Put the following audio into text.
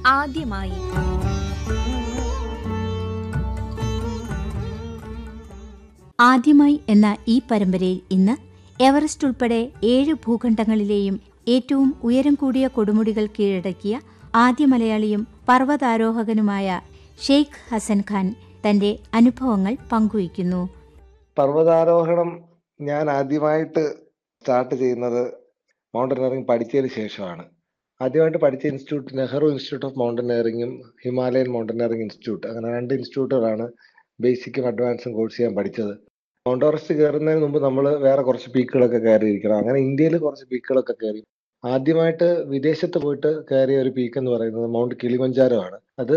ആദ്യമായി ആദ്യമായി എന്ന ഈ പരമ്പരയിൽ ഇന്ന് എവറസ്റ്റ് ഉൾപ്പെടെ ഏഴ് ഭൂഖണ്ഡങ്ങളിലെയും ഏറ്റവും ഉയരം കൂടിയ കൊടുമുടികൾ കീഴടക്കിയ ആദ്യ മലയാളിയും പർവ്വതാരോഹകനുമായ ഷെയ്ഖ് ഹസൻ ഖാൻ തന്റെ അനുഭവങ്ങൾ പങ്കുവയ്ക്കുന്നു പർവ്വതാരോഹണം ഞാൻ ആദ്യമായിട്ട് സ്റ്റാർട്ട് ചെയ്യുന്നത് മൗണ്ടനറിങ് പഠിച്ചതിന് ശേഷമാണ് ആദ്യമായിട്ട് പഠിച്ച ഇൻസ്റ്റിറ്റ്യൂട്ട് നെഹ്റു ഇൻസ്റ്റിറ്റ്യൂട്ട് ഓഫ് മൗണ്ടനറിങ്ങും ഹിമാലയൻ മൗണ്ടനറിങ് ഇൻസ്റ്റിറ്റ്യൂട്ട് അങ്ങനെ രണ്ട് ഇൻസ്റ്റിറ്റ്യൂട്ടുകളാണ് ബേസിക്കും അഡ്വാൻസും കോഴ്സ് ചെയ്യാൻ പഠിച്ചത് മൗണ്ട് എവറസ്റ്റ് കയറുന്നതിന് മുമ്പ് നമ്മൾ വേറെ കുറച്ച് പീക്കുകളൊക്കെ കയറിയിരിക്കണം അങ്ങനെ ഇന്ത്യയിൽ കുറച്ച് പീക്കുകളൊക്കെ കയറി ആദ്യമായിട്ട് വിദേശത്ത് പോയിട്ട് കയറിയ ഒരു പീക്ക് എന്ന് പറയുന്നത് മൗണ്ട് കിളിമഞ്ചാരോ ആണ് അത്